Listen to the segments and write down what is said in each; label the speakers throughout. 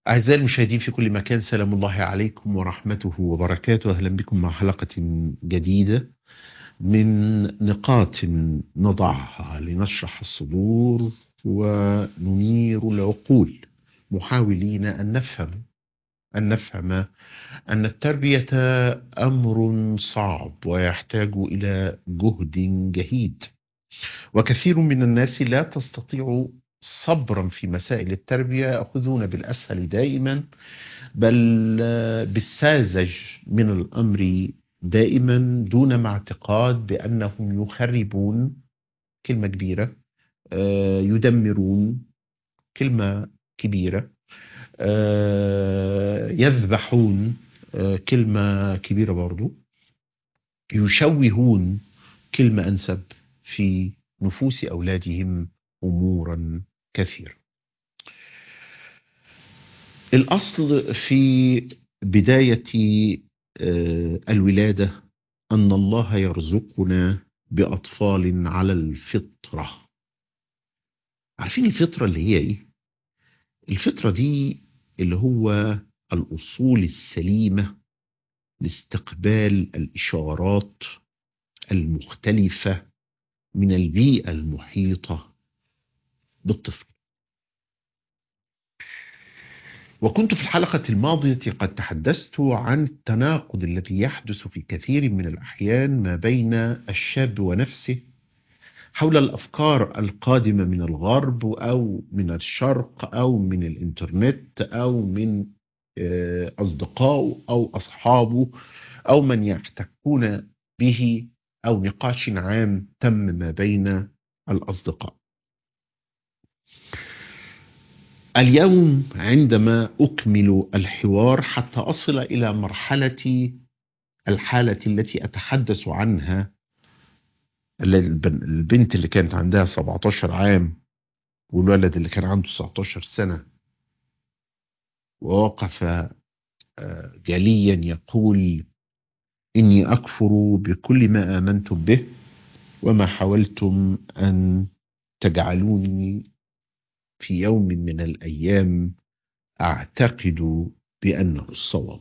Speaker 1: أعزائي المشاهدين في كل مكان سلام الله عليكم ورحمته وبركاته أهلا بكم مع حلقة جديدة من نقاط نضعها لنشرح الصدور وننير العقول محاولين أن نفهم أن نفهم أن التربية أمر صعب ويحتاج إلى جهد جهيد وكثير من الناس لا تستطيع صبرا في مسائل التربية يأخذون بالأسهل دائما بل بالساذج من الأمر دائما دون ما اعتقاد بأنهم يخربون كلمة كبيرة آه، يدمرون كلمة كبيرة آه، يذبحون آه، كلمة كبيرة برضو يشوهون كلمة أنسب في نفوس أولادهم أمورا كثيرة الأصل في بداية آه، الولادة أن الله يرزقنا بأطفال على الفطرة عارفين الفطرة اللي هي إيه؟ الفطرة دي اللي هو الأصول السليمة لاستقبال الإشارات المختلفة من البيئة المحيطة بالطفل وكنت في الحلقة الماضية قد تحدثت عن التناقض الذي يحدث في كثير من الأحيان ما بين الشاب ونفسه حول الأفكار القادمة من الغرب أو من الشرق أو من الإنترنت أو من آه، أصدقائه أو أصحابه أو من يحتكون به أو نقاش عام تم ما بين الأصدقاء اليوم عندما أكمل الحوار حتى أصل إلى مرحلة الحالة التي أتحدث عنها البنت اللي كانت عندها 17 عام والولد اللي كان عنده 19 سنة ووقف آه، جليا يقول إني أكفر بكل ما آمنتم به وما حاولتم أن تجعلوني في يوم من الأيام أعتقد بأنه الصواب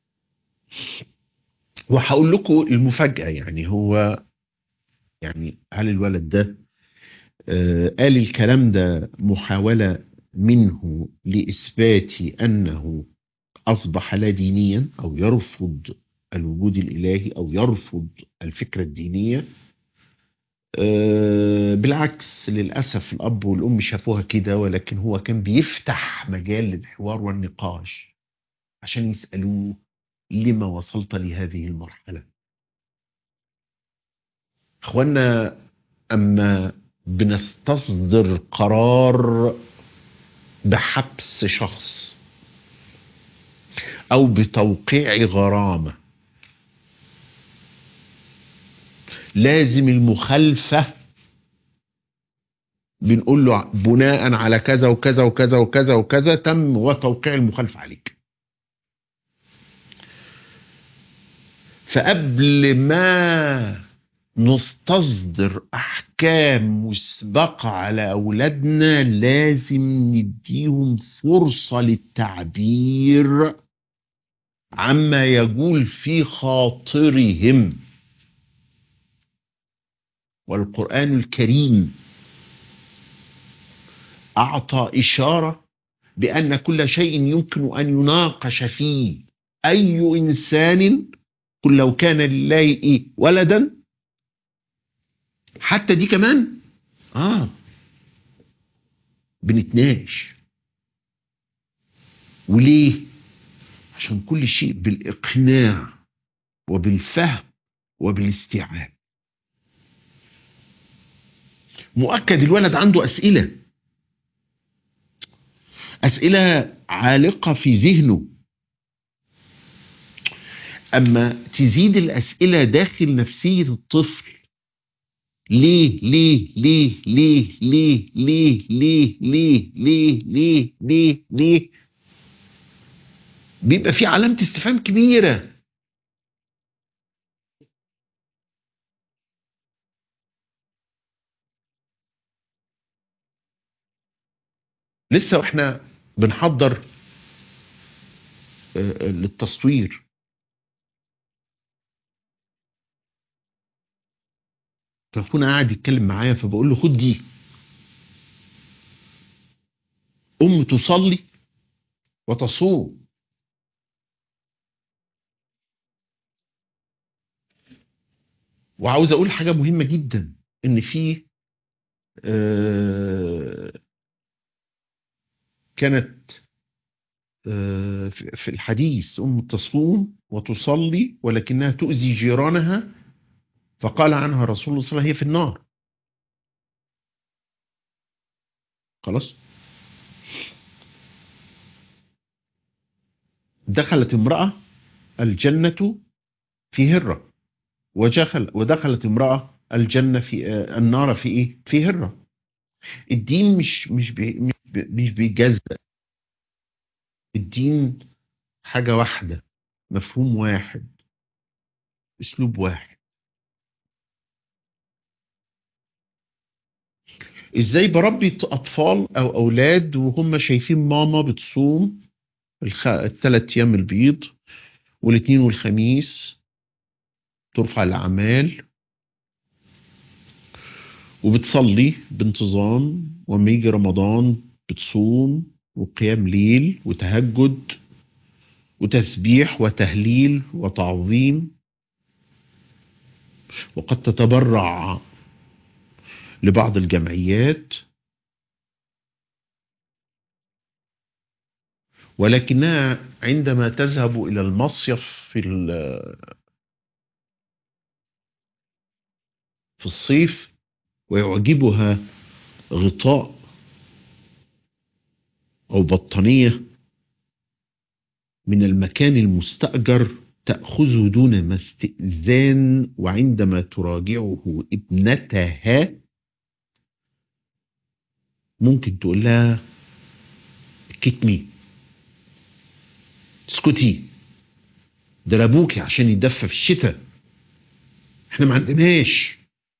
Speaker 1: وهقول لكم المفاجأة يعني هو يعني هل الولد ده آه قال الكلام ده محاولة منه لإثبات أنه أصبح لا دينيا أو يرفض الوجود الإلهي أو يرفض الفكرة الدينية آه، بالعكس للأسف الأب والأم شافوها كده ولكن هو كان بيفتح مجال للحوار والنقاش عشان يسألوه لما وصلت لهذه المرحلة اخوانا أما بنستصدر قرار بحبس شخص أو بتوقيع غرامة لازم المخالفة بنقول له بناء على كذا وكذا وكذا وكذا وكذا تم وتوقيع المخالفة عليك فقبل ما نستصدر احكام مسبقه على اولادنا لازم نديهم فرصه للتعبير عما يجول في خاطرهم والقرآن الكريم أعطى إشارة بأن كل شيء يمكن أن يناقش فيه أي إنسان قل لو كان لله ولدا حتى دي كمان آه بنتناقش وليه عشان كل شيء بالإقناع وبالفهم وبالاستيعاب مؤكد الولد عنده أسئلة أسئلة عالقة في ذهنه أما تزيد الأسئلة داخل نفسية الطفل ليه ليه ليه ليه ليه ليه ليه ليه ليه ليه ليه ليه بيبقى في علامة استفهام كبيرة لسه واحنا بنحضر آه، آه، للتصوير فاخونا قاعد يتكلم معايا فبقول له خد دي ام تصلي وتصوم وعاوز اقول حاجه مهمه جدا ان في آه، كانت آه، في في الحديث ام تصوم وتصلي ولكنها تؤذي جيرانها فقال عنها رسول الله صلى الله عليه وسلم هي في النار خلاص دخلت امرأة الجنة في هرة ودخل ودخلت امرأة الجنة في آه، النار في ايه؟ في هرة الدين مش مش بي مش بي- مش بيجزأ الدين حاجة واحدة مفهوم واحد اسلوب واحد ازاي بربي ط- اطفال او اولاد وهم شايفين ماما بتصوم الخ... الثلاث ايام البيض والاثنين والخميس ترفع الاعمال وبتصلي بانتظام وما يجي رمضان بتصوم وقيام ليل وتهجد وتسبيح وتهليل وتعظيم وقد تتبرع لبعض الجمعيات ولكنها عندما تذهب إلى المصيف في ال- في الصيف ويعجبها غطاء أو بطانية من المكان المستأجر تأخذه دون ما استئذان وعندما تراجعه ابنتها ممكن تقول لها كتمي اسكتي ده لابوكي عشان يدفى في الشتاء احنا ما عندناش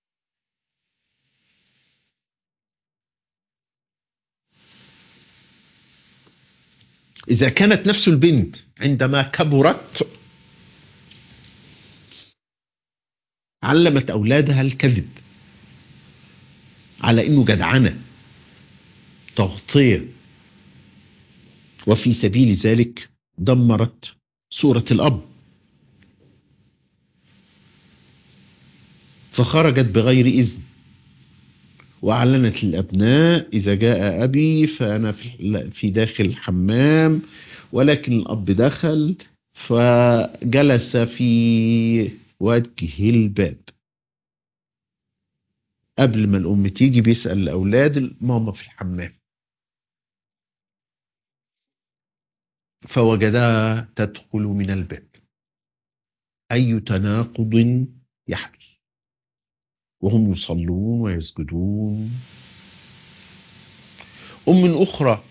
Speaker 1: إذا كانت نفس البنت عندما كبرت علمت أولادها الكذب على إنه جدعنة تغطية وفي سبيل ذلك دمرت صورة الأب فخرجت بغير إذن وأعلنت للأبناء إذا جاء أبي فأنا في في داخل الحمام ولكن الأب دخل فجلس في وجه الباب قبل ما الأم تيجي بيسأل الأولاد ماما في الحمام فوجدها تدخل من الباب أي تناقض يحدث وهم يصلون ويسجدون أم أخرى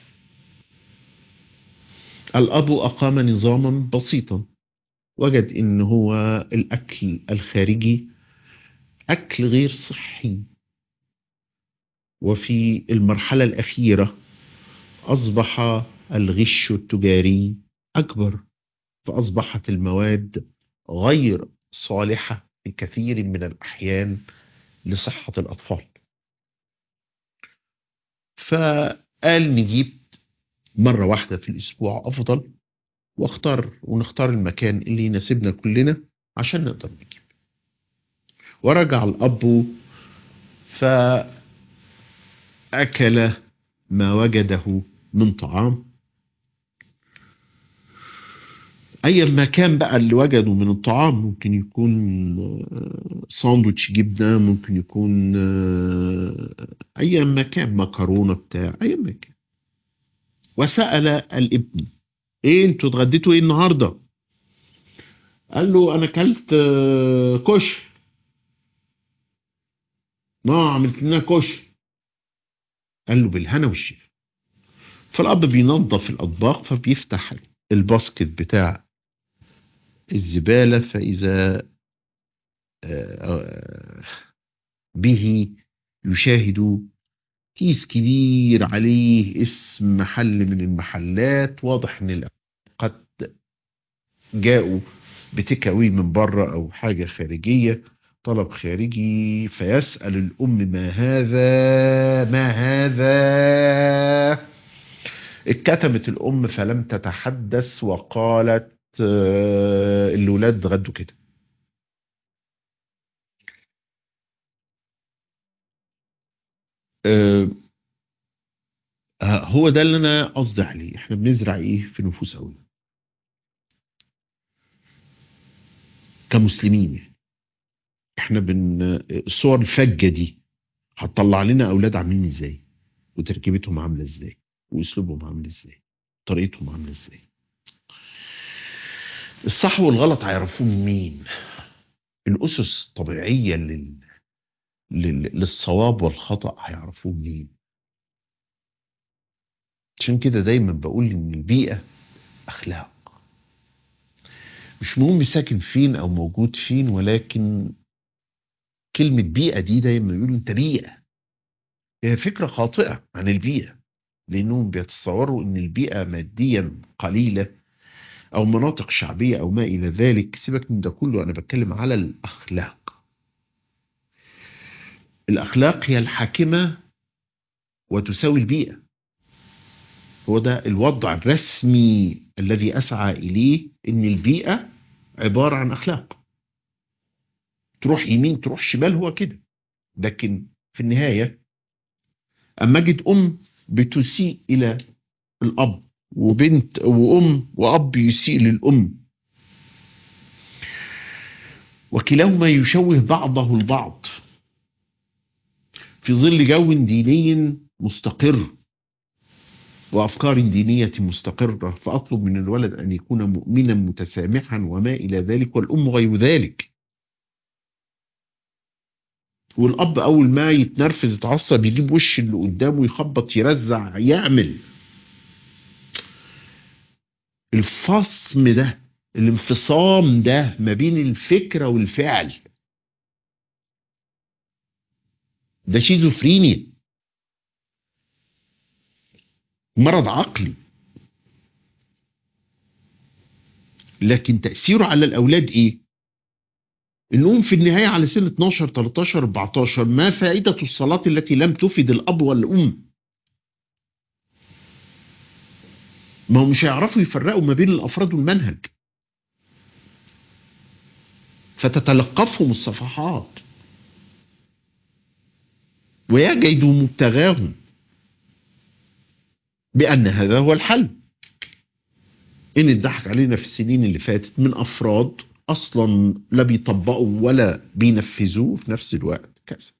Speaker 1: الأب أقام نظاما بسيطا وجد إن هو الأكل الخارجي أكل غير صحي وفي المرحلة الأخيرة أصبح الغش التجاري أكبر فأصبحت المواد غير صالحة في كثير من الأحيان لصحة الأطفال فقال نجيب مرة واحدة في الأسبوع أفضل واختار ونختار المكان اللي يناسبنا كلنا عشان نقدر نجيب ورجع الأب فأكل ما وجده من طعام ايا ما كان بقى اللي وجده من الطعام ممكن يكون آه، ساندوتش جبنه ممكن يكون آه، ايا ما كان مكرونه بتاع ايا ما كان وسال الابن ايه انتوا اتغديتوا ايه النهارده قال له انا اكلت آه، كشري ما عملت لنا كشري قال له بالهنا والشفا فالاب بينظف الاطباق فبيفتح الباسكت بتاع الزبالة فإذا آه، به يشاهد كيس كبير عليه اسم محل من المحلات واضح ان الأولاد قد جاءوا بتكاوي من بره او حاجه خارجيه طلب خارجي فيسال الام ما هذا ما هذا اتكتمت الام فلم تتحدث وقالت آه، الولاد غدوا كده آه، آه، هو ده اللي انا قصدي عليه احنا بنزرع ايه في نفوس اولاد كمسلمين يعني. احنا بن الصور الفجه دي هتطلع لنا اولاد عاملين ازاي وتركيبتهم عامله ازاي واسلوبهم عامل ازاي طريقتهم عامله ازاي الصح والغلط هيعرفوه من مين الاسس الطبيعيه لل... لل... للصواب والخطا هيعرفوه منين عشان كده دايما بقول ان البيئه اخلاق مش مهم ساكن فين او موجود فين ولكن كلمة بيئة دي دايما يقولوا انت بيئة هي فكرة خاطئة عن البيئة لانهم بيتصوروا ان البيئة ماديا قليلة او مناطق شعبية او ما الى ذلك سيبك من ده كله انا بتكلم على الاخلاق الاخلاق هي الحاكمة وتساوي البيئة هو ده الوضع الرسمي الذي اسعى اليه ان البيئة عبارة عن اخلاق تروح يمين تروح شمال هو كده لكن في النهاية اما اجد ام بتسيء الى الاب وبنت وام واب يسيء للام وكلاهما يشوه بعضه البعض في ظل جو ديني مستقر وافكار دينيه مستقره فاطلب من الولد ان يكون مؤمنا متسامحا وما الى ذلك والام غير ذلك والاب اول ما يتنرفز يتعصب يجيب وش اللي قدامه يخبط يرزع يعمل الفصم ده الانفصام ده ما بين الفكره والفعل ده شيزوفرينيا مرض عقلي لكن تأثيره على الأولاد إيه؟ إنهم في النهاية على سن 12 13 14 ما فائدة الصلاة التي لم تفد الأب والأم؟ ما هم مش هيعرفوا يفرقوا ما بين الأفراد والمنهج فتتلقفهم الصفحات ويجدوا مبتغاهم بأن هذا هو الحل إن اتضحك علينا في السنين اللي فاتت من أفراد أصلا لا بيطبقوا ولا بينفذوه في نفس الوقت كذا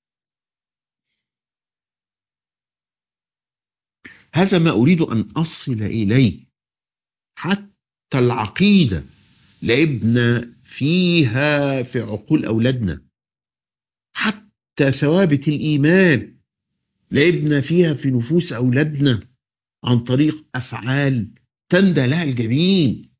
Speaker 1: هذا ما أريد أن أصل إليه حتى العقيدة لعبنا فيها في عقول أولادنا حتى ثوابت الإيمان لعبنا فيها في نفوس أولادنا عن طريق أفعال تندى لها الجبين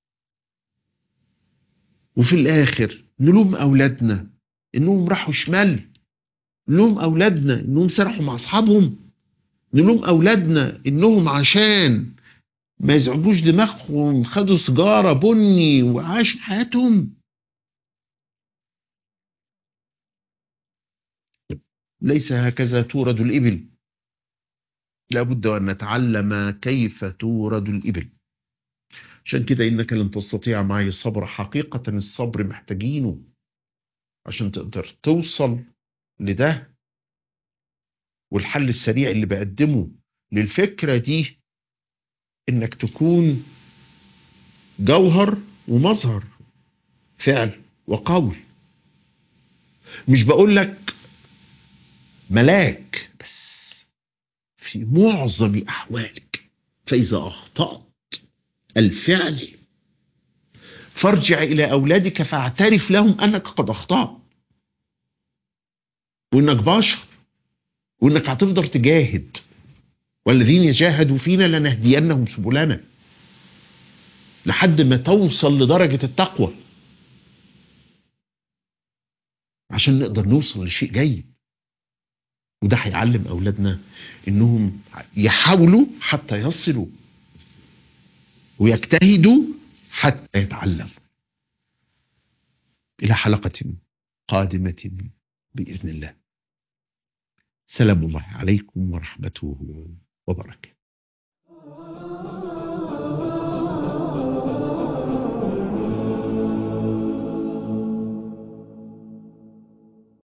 Speaker 1: وفي الآخر نلوم أولادنا إنهم راحوا شمال نلوم أولادنا إنهم سرحوا مع أصحابهم نلوم أولادنا إنهم عشان ما يزعجوش دماغهم خدوا سجارة بني وعاشوا حياتهم ليس هكذا تورد الإبل لابد أن نتعلم كيف تورد الإبل عشان كده إنك لن تستطيع معي الصبر حقيقة الصبر محتاجينه عشان تقدر توصل لده والحل السريع اللي بقدمه للفكرة دي إنك تكون جوهر ومظهر فعل وقول مش بقول لك ملاك بس في معظم أحوالك فإذا أخطأت الفعل فارجع إلى أولادك فاعترف لهم أنك قد أخطأت وإنك بشر وإنك هتفضل تجاهد والذين جاهدوا فينا لنهدينهم سبلنا لحد ما توصل لدرجة التقوى عشان نقدر نوصل لشيء جيد وده هيعلم اولادنا انهم يحاولوا حتى يصلوا ويجتهدوا حتى يتعلم إلى حلقة قادمة بإذن الله سلام الله عليكم ورحمته وبركاته